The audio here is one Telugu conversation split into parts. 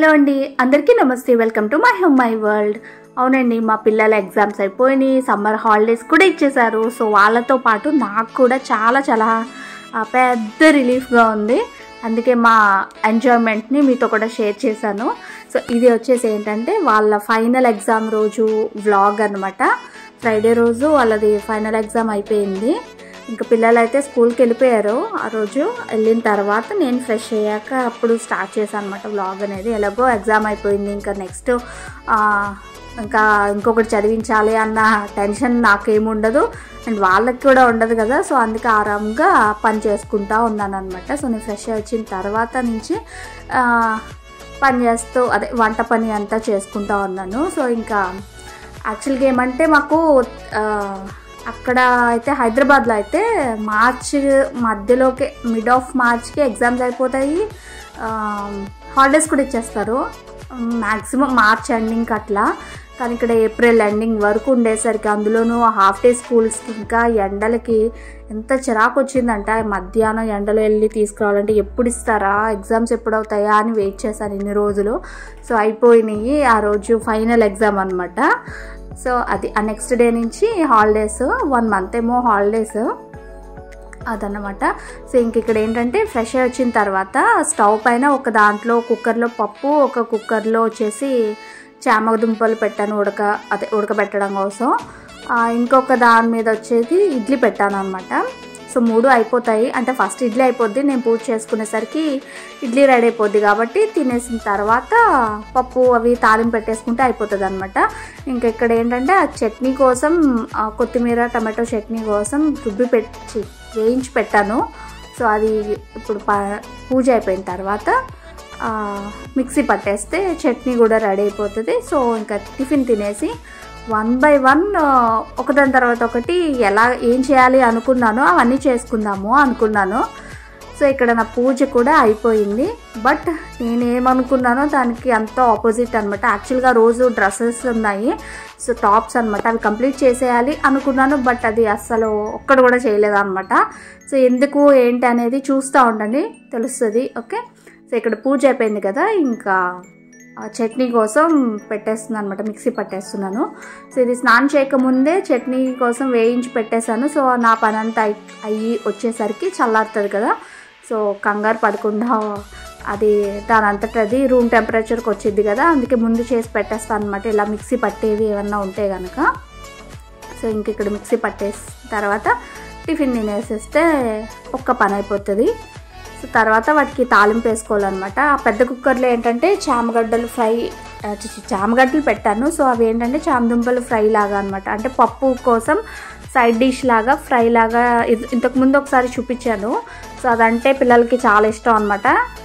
హలో అండి అందరికీ నమస్తే welcome to my home my world అవునండి మా పిల్లల ఎగ్జామ్స్ అయిపోయినాయి సమ్మర్ హాలిడేస్ కూడా ఇచ్చేశారు సో వాళ్ళతో పాటు నాకు కూడా చాలా చాలా ఆ, పెద్ద రిలీఫ్గా ఉంది అందుకే మా ఎంజాయ్మెంట్ని మీతో కూడా షేర్ చేశాను సో ఇది వచ్చేసి ఏంటంటే వాళ్ళ ఫైనల్ ఎగ్జామ్ రోజు వ్లాగ్ అనమాట ఫ్రైడే రోజు వాళ్ళది ఫైనల్ ఎగ్జామ్ అయిపోయింది ఇంకా పిల్లలు అయితే స్కూల్కి వెళ్ళిపోయారు ఆ రోజు వెళ్ళిన తర్వాత నేను ఫ్రెష్ అయ్యాక అప్పుడు స్టార్ట్ చేశాను అనమాట వ్లాగ్ అనేది ఎలాగో ఎగ్జామ్ అయిపోయింది ఇంకా నెక్స్ట్ ఇంకా ఇంకొకటి చదివించాలి అన్న టెన్షన్ నాకేముండదు అండ్ వాళ్ళకి కూడా ఉండదు కదా సో అందుకే ఆరాంగా పని చేసుకుంటా ఉన్నాను అనమాట సో నేను ఫ్రెష్ అయ్యి వచ్చిన తర్వాత నుంచి ఆ, పని చేస్తూ అదే వంట పని అంతా చేసుకుంటా ఉన్నాను సో ఇంకా యాక్చువల్గా ఏమంటే మాకు ఆ, అక్కడ అయితే హైదరాబాద్లో అయితే మార్చ్ మధ్యలోకి మిడ్ ఆఫ్ మార్చ్కి ఎగ్జామ్స్ అయిపోతాయి హాలిడేస్ కూడా ఇచ్చేస్తారు మ్యాక్సిమం మార్చ్ ఎండింగ్ అట్లా కానీ ఇక్కడ ఏప్రిల్ ఎండింగ్ వరకు ఉండేసరికి అందులోనూ హాఫ్ డే స్కూల్స్కి ఇంకా ఎండలకి ఎంత చిరాకు వచ్చిందంటే మధ్యాహ్నం ఎండలో వెళ్ళి తీసుకురావాలంటే ఎప్పుడు ఇస్తారా ఎగ్జామ్స్ ఎప్పుడు అవుతాయా అని వెయిట్ చేశాను ఇన్ని రోజులు సో అయిపోయినాయి ఆ రోజు ఫైనల్ ఎగ్జామ్ అనమాట సో అది ఆ నెక్స్ట్ డే నుంచి హాలిడేస్ వన్ మంత్ ఏమో హాలిడేస్ అదన్నమాట సో ఇంక ఇక్కడ ఏంటంటే ఫ్రెష్ అయ్యి వచ్చిన తర్వాత స్టవ్ పైన ఒక దాంట్లో కుక్కర్లో పప్పు ఒక కుక్కర్లో వచ్చేసి చామ దుంపలు పెట్టాను ఉడక అదే ఉడకబెట్టడం కోసం ఆ, ఇంకొక దాని మీద వచ్చేది ఇడ్లీ పెట్టాను అనమాట సో మూడు అయిపోతాయి అంటే ఫస్ట్ ఇడ్లీ అయిపోద్ది నేను పూజ చేసుకునేసరికి ఇడ్లీ రెడీ అయిపోద్ది కాబట్టి తినేసిన తర్వాత పప్పు అవి తాలింపు పెట్టేసుకుంటే అయిపోతుంది అనమాట ఇంకా ఇక్కడ ఏంటంటే ఆ చట్నీ కోసం ఆ, కొత్తిమీర టమాటో చట్నీ కోసం రుబ్బి పెట్టి వేయించి పెట్టాను సో అది ఇప్పుడు ప- పూజ అయిపోయిన తర్వాత ఆ, మిక్సీ పట్టేస్తే చట్నీ కూడా రెడీ అయిపోతుంది సో ఇంకా టిఫిన్ తినేసి వన్ బై వన్ ఒకదాని తర్వాత ఒకటి ఎలా ఏం చేయాలి అనుకున్నానో అవన్నీ చేసుకుందాము అనుకున్నాను సో ఇక్కడ నా పూజ కూడా అయిపోయింది బట్ నేనేమనుకున్నానో దానికి అంత ఆపోజిట్ అనమాట యాక్చువల్గా రోజు డ్రెస్సెస్ ఉన్నాయి సో టాప్స్ అనమాట అవి కంప్లీట్ చేసేయాలి అనుకున్నాను బట్ అది అస్సలు ఒక్కడు కూడా చేయలేదు అనమాట సో ఎందుకు ఏంటి అనేది చూస్తూ ఉండండి తెలుస్తుంది ఓకే సో ఇక్కడ పూజ అయిపోయింది కదా ఇంకా ఆ చట్నీ కోసం పెట్టేస్తున్నాను అనమాట మిక్సీ పట్టేస్తున్నాను సో ఇది స్నానం చేయకముందే చట్నీ కోసం వేయించి పెట్టేశాను సో నా పని అంతా అయి అయ్యి వచ్చేసరికి చల్లారుతుంది కదా సో కంగారు పడకుండా అది దాని అంతట అది రూమ్ టెంపరేచర్కి వచ్చింది కదా అందుకే ముందు చేసి పెట్టేస్తాను అనమాట ఇలా మిక్సీ పట్టేవి ఏమన్నా ఉంటే కనుక సో ఇంక ఇక్కడ మిక్సీ పట్టేసిన తర్వాత టిఫిన్ తినేసేస్తే ఒక్క పని అయిపోతుంది సో తర్వాత వాటికి తాలింపు వేసుకోవాలన్నమాట ఆ పెద్ద కుక్కర్లో ఏంటంటే చామగడ్డలు ఫ్రై ఆ, చి- చి- చామగడ్డలు పెట్టాను సో అవి ఏంటంటే చామదుంపలు ఫ్రై లాగా అనమాట అంటే పప్పు కోసం సైడ్ డిష్ లాగా ఫ్రై లాగా ఇది ఇంతకుముందు ఒకసారి చూపించాను సో అదంటే పిల్లలకి చాలా ఇష్టం అనమాట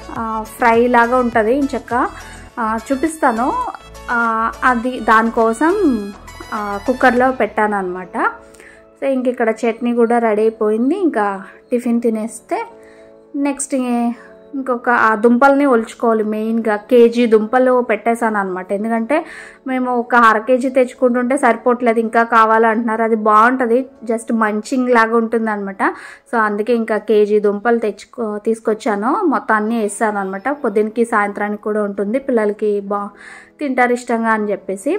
ఫ్రై లాగా ఉంటుంది ఇంచక్క ఆ, చూపిస్తాను ఆ, అది దానికోసం ఆ, కుక్కర్లో పెట్టాను అనమాట సో ఇంక ఇక్కడ చట్నీ కూడా రెడీ అయిపోయింది ఇంకా టిఫిన్ తినేస్తే నెక్స్ట్ ఇంకొక ఆ దుంపల్ని ఒలుచుకోవాలి మెయిన్గా కేజీ దుంపలు పెట్టేశాను అనమాట ఎందుకంటే మేము ఒక అర కేజీ తెచ్చుకుంటుంటే సరిపోవట్లేదు ఇంకా కావాలంటున్నారు అది బాగుంటుంది జస్ట్ మంచింగ్ లాగా ఉంటుంది అనమాట సో అందుకే ఇంకా కేజీ దుంపలు తెచ్చుకో తీసుకొచ్చాను మొత్తం అన్నీ వేస్తాను అనమాట పొద్దునకి సాయంత్రానికి కూడా ఉంటుంది పిల్లలకి బా తింటారు ఇష్టంగా అని చెప్పేసి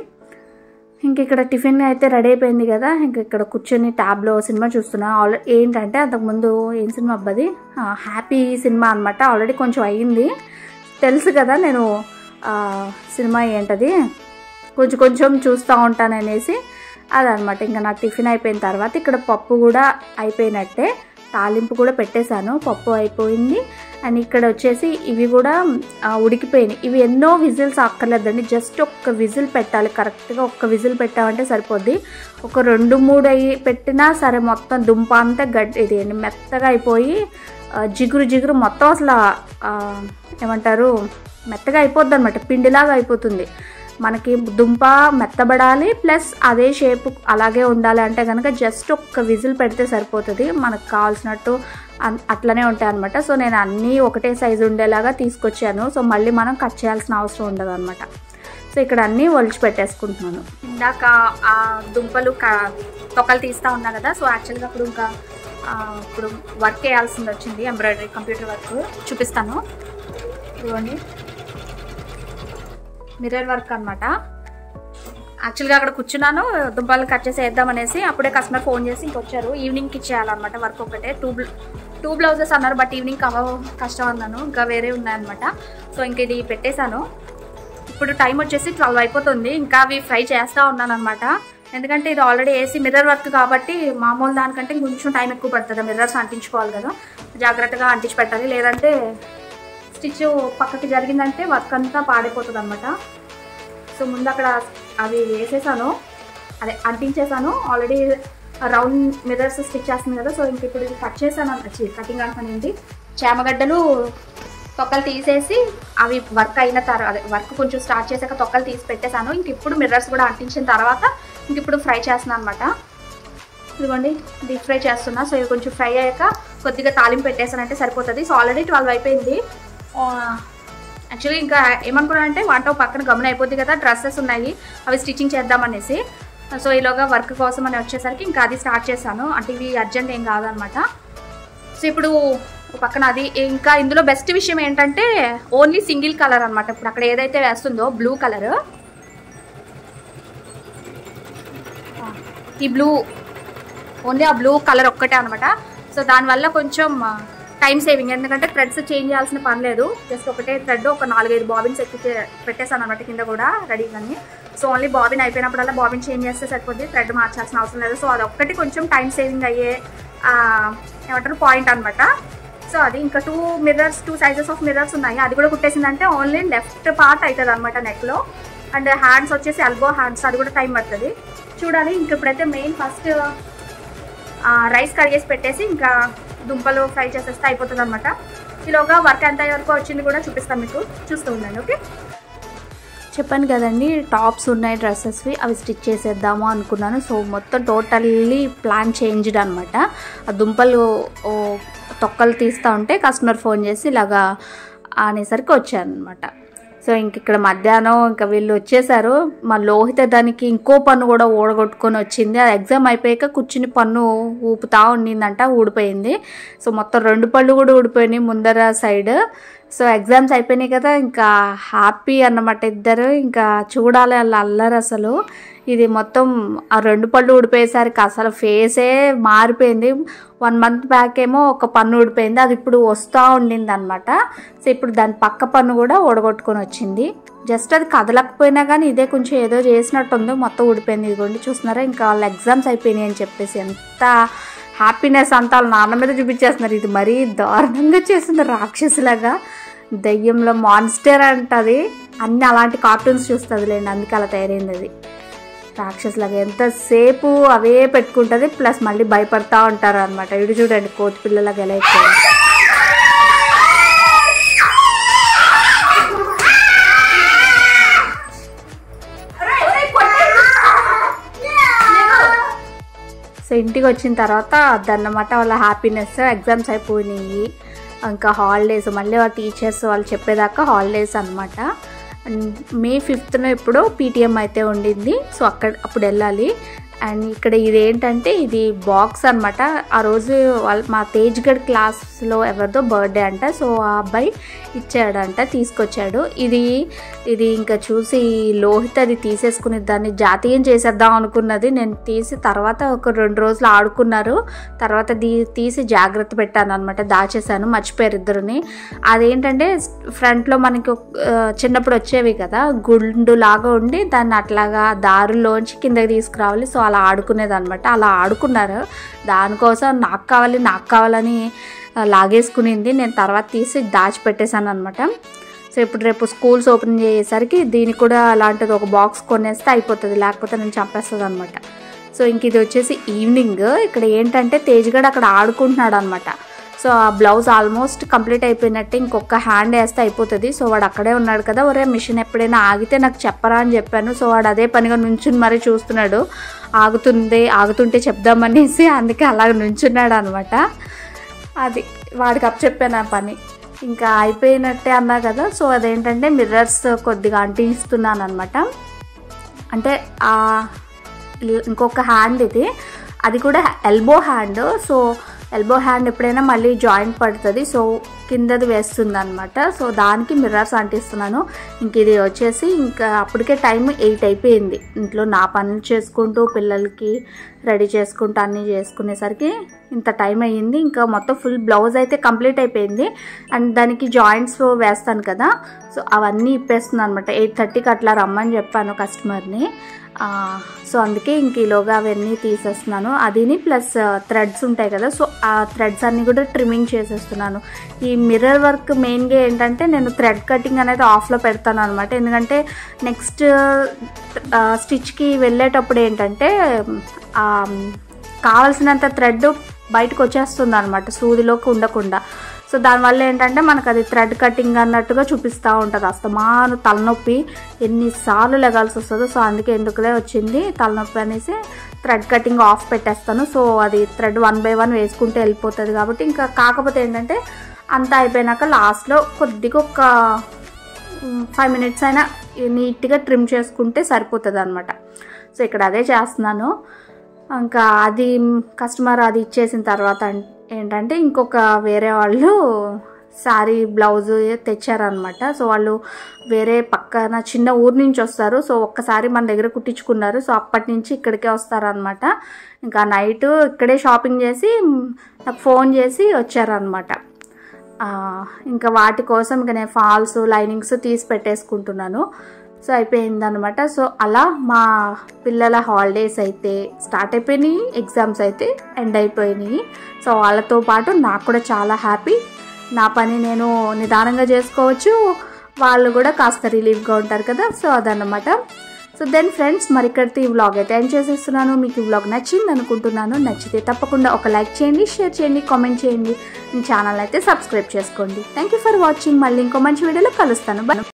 ఇంక ఇక్కడ టిఫిన్ అయితే రెడీ అయిపోయింది కదా ఇంక ఇక్కడ కూర్చొని ట్యాబ్లో సినిమా చూస్తున్నా ఆల్రెడీ ఏంటంటే అంతకుముందు ఏం సినిమా అబ్బది ఆ, హ్యాపీ సినిమా అనమాట ఆల్రెడీ కొంచెం అయ్యింది తెలుసు కదా నేను ఆ, సినిమా ఏంటది కొంచెం కొంచెం చూస్తూ ఉంటాను అనేసి అదనమాట ఇంకా నా టిఫిన్ అయిపోయిన తర్వాత ఇక్కడ పప్పు కూడా అయిపోయినట్టే తాలింపు కూడా పెట్టేశాను పప్పు అయిపోయింది అండ్ ఇక్కడ వచ్చేసి ఇవి కూడా ఆ, ఉడికిపోయినాయి ఇవి ఎన్నో విజిల్స్ అక్కర్లేదండి జస్ట్ ఒక్క విజిల్ పెట్టాలి కరెక్ట్గా ఒక్క విజిల్ పెట్టామంటే సరిపోద్ది ఒక రెండు మూడు అయ్యి పెట్టినా సరే మొత్తం దుంప అంతా గడ్డి ఇది ఏంటి మెత్తగా అయిపోయి ఆ, జిగురు జిగురు మొత్తం అసలు ఆ, ఏమంటారు మెత్తగా అయిపోద్ది అనమాట పిండిలాగా అయిపోతుంది మనకి దుంప మెత్తబడాలి ప్లస్ అదే షేప్ అలాగే ఉండాలి అంటే కనుక జస్ట్ ఒక్క విజిల్ పెడితే సరిపోతుంది మనకు కావాల్సినట్టు అన్- అట్లనే ఉంటాయి అనమాట సో నేను అన్నీ ఒకటే సైజు ఉండేలాగా తీసుకొచ్చాను సో మళ్ళీ మనం కట్ చేయాల్సిన అవసరం ఉండదు అనమాట సో ఇక్కడ అన్నీ ఒలిచి పెట్టేసుకుంటున్నాను ఇందాక ఆ దుంపలు క- తొక్కలు తీస్తూ ఉన్నా కదా సో యాక్చువల్గా ఇప్పుడు ఇంకా ఆ, ఇప్పుడు వర్క్ చేయాల్సింది వచ్చింది ఎంబ్రాయిడరీ కంప్యూటర్ వర్క్ చూపిస్తాను ఇదిగోండి మిర్రర్ వర్క్ అనమాట యాక్చువల్గా అక్కడ కూర్చున్నాను దుంపలు కట్ చేసి వేద్దామనేసి అప్పుడే కస్టమర్ ఫోన్ చేసి ఇంకొచ్చారు ఈవినింగ్కి ఇచ్చేయాలన్నమాట వర్క్ ఒకటే టూ బ్ల టూ బ్లౌజెస్ అన్నారు బట్ ఈవినింగ్ కవ కష్టం అన్నాను ఇంకా వేరే ఉన్నాయన్నమాట సో ఇంక ఇది పెట్టేశాను ఇప్పుడు టైం వచ్చేసి ట్వెల్వ్ అయిపోతుంది ఇంకా అవి ఫ్రై చేస్తూ ఉన్నాను అనమాట ఎందుకంటే ఇది ఆల్రెడీ వేసి మిర్రర్ వర్క్ కాబట్టి మామూలు దానికంటే కొంచెం టైం ఎక్కువ పడుతుంది మిర్రర్స్ అంటించుకోవాలి కదా జాగ్రత్తగా అంటించి పెట్టాలి లేదంటే స్టిచ్ పక్కకి జరిగిందంటే వర్క్ అంతా పాడైపోతుంది అనమాట సో ముందు అక్కడ అవి వేసేసాను అదే అంటించేసాను ఆల్రెడీ రౌండ్ మిర్రర్స్ స్టిచ్ చేస్తుంది కదా సో ఇంక ఇప్పుడు ఇది కట్ చేశాను వచ్చి కటింగ్ అంటానండి చేమగడ్డలు తొక్కలు తీసేసి అవి వర్క్ అయిన తర్వాత అదే వర్క్ కొంచెం స్టార్ట్ చేశాక తొక్కలు తీసి పెట్టేశాను ఇంక ఇప్పుడు మిర్రర్స్ కూడా అంటించిన తర్వాత ఇంక ఇప్పుడు ఫ్రై చేస్తున్నాను అనమాట ఇదిగోండి డీప్ ఫ్రై చేస్తున్నా సో ఇవి కొంచెం ఫ్రై అయ్యాక కొద్దిగా తాలింపు పెట్టేసానంటే సరిపోతుంది సో ఆల్రెడీ ట్వెల్వ్ అయిపోయింది యాక్చువల్లీ ఇంకా ఏమనుకున్నానంటే వంట ఒక పక్కన గమనం అయిపోద్ది కదా డ్రెస్సెస్ ఉన్నాయి అవి స్టిచ్చింగ్ చేద్దామనేసి సో ఈలోగా వర్క్ కోసం అని వచ్చేసరికి ఇంకా అది స్టార్ట్ చేశాను అంటే ఇవి అర్జెంట్ ఏం కాదనమాట సో ఇప్పుడు ఒక పక్కన అది ఇంకా ఇందులో బెస్ట్ విషయం ఏంటంటే ఓన్లీ సింగిల్ కలర్ అనమాట ఇప్పుడు అక్కడ ఏదైతే వేస్తుందో బ్లూ కలర్ ఈ బ్లూ ఓన్లీ ఆ బ్లూ కలర్ ఒక్కటే అనమాట సో దానివల్ల కొంచెం టైం సేవింగ్ ఎందుకంటే థ్రెడ్స్ చేంజ్ చేయాల్సిన పని లేదు జస్ట్ ఒకటే థ్రెడ్ ఒక నాలుగైదు బాబిన్స్ ఎక్కి పెట్టేసాను అనమాట కింద కూడా రెడీగాని సో ఓన్లీ బాబిన్ అయిపోయినప్పుడల్లా బాబిన్ చేంజ్ చేస్తే సరిపోద్ది థ్రెడ్ మార్చాల్సిన అవసరం లేదు సో అది ఒక్కటి కొంచెం టైం సేవింగ్ అయ్యే ఆ, ఏమంటారు పాయింట్ అనమాట సో అది ఇంకా two mirrors two sizes of mirrors ఉన్నాయి అది కూడా కుట్టేసిందంటే ఓన్లీ లెఫ్ట్ పార్ట్ అవుతుంది అనమాట నెక్లో అండ్ హ్యాండ్స్ వచ్చేసి ఎల్బో హ్యాండ్స్ అది కూడా టైం పడుతుంది చూడాలి ఇంక ఇప్పుడైతే మెయిన్ ఫస్ట్ రైస్ కడిగేసి పెట్టేసి ఇంకా దుంపలు ఫ్రై చేసేస్తే అయిపోతుంది అనమాట ఈలోగా వర్క్ ఎంత వరకు వచ్చింది కూడా చూపిస్తాను మీకు చూస్తూ ఉండండి ఓకే చెప్పాను కదండి టాప్స్ ఉన్నాయి డ్రెస్సెస్వి అవి స్టిచ్ చేసేద్దాము అనుకున్నాను సో మొత్తం టోటల్లీ ప్లాన్ చేంజ్డ్ అనమాట ఆ దుంపలు ఓ, తొక్కలు తీస్తూ ఉంటే కస్టమర్ ఫోన్ చేసి ఇలాగా అనేసరికి వచ్చాను అనమాట సో ఇంక ఇక్కడ మధ్యాహ్నం ఇంకా వీళ్ళు వచ్చేసారు మా లోహిత దానికి ఇంకో పన్ను కూడా ఊడగొట్టుకొని వచ్చింది అది ఎగ్జామ్ అయిపోయాక కూర్చుని పన్ను ఊపుతా ఉండిందంట ఊడిపోయింది సో మొత్తం రెండు పళ్ళు కూడా ఊడిపోయినాయి ముందర సైడ్ సో ఎగ్జామ్స్ అయిపోయినాయి కదా ఇంకా హ్యాపీ అన్నమాట ఇద్దరు ఇంకా చూడాలి వాళ్ళ అల్లరు అసలు ఇది మొత్తం ఆ రెండు పళ్ళు ఊడిపోయేసరికి అసలు ఫేసే మారిపోయింది వన్ మంత్ బ్యాక్ ఏమో ఒక పన్ను ఊడిపోయింది అది ఇప్పుడు వస్తూ ఉండింది అనమాట సో ఇప్పుడు దాని పక్క పన్ను కూడా ఊడగొట్టుకొని వచ్చింది జస్ట్ అది కదలకపోయినా కానీ ఇదే కొంచెం ఏదో చేసినట్టు ఉందో మొత్తం ఊడిపోయింది ఇదిగోండి చూస్తున్నారా ఇంకా వాళ్ళ ఎగ్జామ్స్ అయిపోయినాయి అని చెప్పేసి ఎంత హ్యాపీనెస్ అంతా వాళ్ళ నాన్న మీద చూపించేస్తున్నారు ఇది మరీ దారుణంగా చేసింది రాక్షసులాగా దయ్యంలో మాన్స్టర్ అంటది అన్ని అలాంటి కార్టూన్స్ చూస్తుంది లేండి అందుకే అలా తయారైంది అది రాక్షసులాగా ఎంతసేపు అవే పెట్టుకుంటుంది ప్లస్ మళ్ళీ భయపడతా ఉంటారు అనమాట ఇటు చూడండి కోతి పిల్లలాగా ఎలా ఎక్కువ సో ఇంటికి వచ్చిన తర్వాత అదన్నమాట వాళ్ళ హ్యాపీనెస్ ఎగ్జామ్స్ అయిపోయినాయి ఇంకా హాలిడేస్ మళ్ళీ వాళ్ళ టీచర్స్ వాళ్ళు చెప్పేదాకా హాలిడేస్ అనమాట మే ఫిఫ్త్న ఎప్పుడో పీటీఎం అయితే ఉండింది సో అక్కడ అప్పుడు వెళ్ళాలి అండ్ ఇక్కడ ఇదేంటంటే ఇది బాక్స్ అనమాట ఆ రోజు వాళ్ళ మా తేజ్ గడ్ క్లాస్లో ఎవరిదో బర్త్డే అంట సో ఆ అబ్బాయి ఇచ్చాడంట తీసుకొచ్చాడు ఇది ఇది ఇంకా చూసి లోహిత్ అది తీసేసుకుని దాన్ని జాతీయం చేసేద్దాం అనుకున్నది నేను తీసి తర్వాత ఒక రెండు రోజులు ఆడుకున్నారు తర్వాత దీ తీసి జాగ్రత్త పెట్టాను అనమాట దాచేసాను మర్చిపోయారు ఇద్దరుని అదేంటంటే ఫ్రంట్లో మనకి ఒక- ఆ, చిన్నప్పుడు వచ్చేవి కదా గుండు లాగా ఉండి దాన్ని అట్లాగా దారుల్లోంచి కిందకి తీసుకురావాలి సో అలా ఆడుకునేది అనమాట అలా ఆడుకున్నారు దానికోసం నాకు కావాలి నాకు కావాలని ఆ, లాగేసుకునింది నేను తర్వాత తీసి దాచిపెట్టేశాను అనమాట సో ఇప్పుడు రేపు స్కూల్స్ ఓపెన్ చేసేసరికి దీనికి కూడా అలాంటిది ఒక బాక్స్ కొనేస్తే అయిపోతుంది లేకపోతే నేను చంపేస్తుంది అనమాట సో ఇంక ఇది వచ్చేసి ఈవినింగ్ ఇక్కడ ఏంటంటే తేజ్గడ్ అక్కడ ఆడుకుంటున్నాడు అనమాట సో ఆ బ్లౌజ్ ఆల్మోస్ట్ కంప్లీట్ అయిపోయినట్టు ఇంకొక హ్యాండ్ వేస్తే అయిపోతుంది సో వాడు అక్కడే ఉన్నాడు కదా ఒరే మిషన్ ఎప్పుడైనా ఆగితే నాకు చెప్పరా అని చెప్పాను సో వాడు అదే పనిగా నుంచుని మరీ చూస్తున్నాడు ఆగుతుంది ఆగుతుంటే చెప్దామనేసి అందుకే అలా నుంచున్నాడు అనమాట అది వాడికి అప్ చెప్పాను ఆ పని ఇంకా అయిపోయినట్టే అన్నా కదా సో అదేంటంటే మిర్రర్స్ కొద్దిగా అంటిస్తున్నాను అనమాట అంటే ఆ ఇంకొక హ్యాండ్ ఇది అది కూడా elbow hand so elbow hand ఎప్పుడైనా మళ్ళీ జాయింట్ పడుతుంది సో కిందది వేస్తుంది అనమాట సో దానికి మిర్రర్స్ అంటిస్తున్నాను ఇంక ఇది వచ్చేసి ఇంకా అప్పటికే టైం ఎయిట్ అయిపోయింది ఇంట్లో నా పనులు చేసుకుంటూ పిల్లలకి రెడీ చేసుకుంటూ అన్నీ చేసుకునేసరికి ఇంత టైం అయ్యింది ఇంకా మొత్తం ఫుల్ బ్లౌజ్ అయితే కంప్లీట్ అయిపోయింది అండ్ దానికి జాయింట్స్ వేస్తాను కదా సో అవన్నీ ఇప్పేస్తున్నాను అనమాట ఎయిట్ థర్టీకి అట్లా రమ్మని చెప్పాను కస్టమర్ని సో అందుకే ఇంక ఈలోగా అవన్నీ తీసేస్తున్నాను అదిని ప్లస్ థ్రెడ్స్ ఉంటాయి కదా సో ఆ థ్రెడ్స్ అన్నీ కూడా ట్రిమ్మింగ్ చేసేస్తున్నాను ఈ మిర్రర్ వర్క్ మెయిన్గా ఏంటంటే నేను థ్రెడ్ కటింగ్ అనేది ఆఫ్లో పెడతాను అనమాట ఎందుకంటే నెక్స్ట్ స్టిచ్కి వెళ్ళేటప్పుడు ఏంటంటే ఆ, కావలసినంత థ్రెడ్ బయటకు వచ్చేస్తుంది అనమాట సూదిలోకి ఉండకుండా సో దానివల్ల ఏంటంటే మనకు అది థ్రెడ్ కటింగ్ అన్నట్టుగా చూపిస్తూ ఉంటుంది అస్తమాను తలనొప్పి ఎన్నిసార్లు లెగాల్సి వస్తుందో సో అందుకే ఎందుకులే వచ్చింది తలనొప్పి అనేసి థ్రెడ్ కటింగ్ ఆఫ్ పెట్టేస్తాను సో అది థ్రెడ్ వన్ బై వన్ వేసుకుంటే వెళ్ళిపోతుంది కాబట్టి ఇంకా కాకపోతే ఏంటంటే అంతా అయిపోయినాక లాస్ట్లో కొద్దిగా ఒక ఫైవ్ మినిట్స్ అయినా నీట్గా ట్రిమ్ చేసుకుంటే సరిపోతుంది అనమాట సో ఇక్కడ అదే చేస్తున్నాను ఇంకా అది కస్టమర్ అది ఇచ్చేసిన తర్వాత అన్- ఏంటంటే ఇంకొక వేరే వాళ్ళు శారీ బ్లౌజ్ తెచ్చారనమాట సో వాళ్ళు వేరే పక్కన చిన్న ఊరు నుంచి వస్తారు సో ఒక్కసారి మన దగ్గర కుట్టించుకున్నారు సో అప్పటి నుంచి ఇక్కడికే వస్తారనమాట ఇంకా నైట్ ఇక్కడే షాపింగ్ చేసి నాకు ఫోన్ చేసి వచ్చారనమాట ఆ, ఇంకా వాటి కోసం ఇంకా నేను ఫాల్స్ లైనింగ్స్ తీసి పెట్టేసుకుంటున్నాను సో అయిపోయిందనమాట సో అలా మా పిల్లల హాలిడేస్ అయితే స్టార్ట్ అయిపోయినాయి ఎగ్జామ్స్ అయితే ఎండ్ అయిపోయినాయి సో వాళ్ళతో పాటు నాకు కూడా చాలా హ్యాపీ నా పని నేను నిదానంగా చేసుకోవచ్చు వాళ్ళు కూడా కాస్త రిలీఫ్గా ఉంటారు కదా సో అదన్నమాట సో దెన్ ఫ్రెండ్స్ మరి ఇక్కడితో ఈ వ్లాగ్ అయితే ఎండ్ చేసేస్తున్నాను మీకు ఈ వ్లాగ్ నచ్చింది అనుకుంటున్నాను నచ్చితే తప్పకుండా ఒక లైక్ చేయండి షేర్ చేయండి కామెంట్ చేయండి మీ ఛానల్ అయితే సబ్స్క్రైబ్ చేసుకోండి థ్యాంక్ యూ ఫర్ వాచింగ్ మళ్ళీ ఇంకో మంచి వీడియోలో కలుస్తాను బై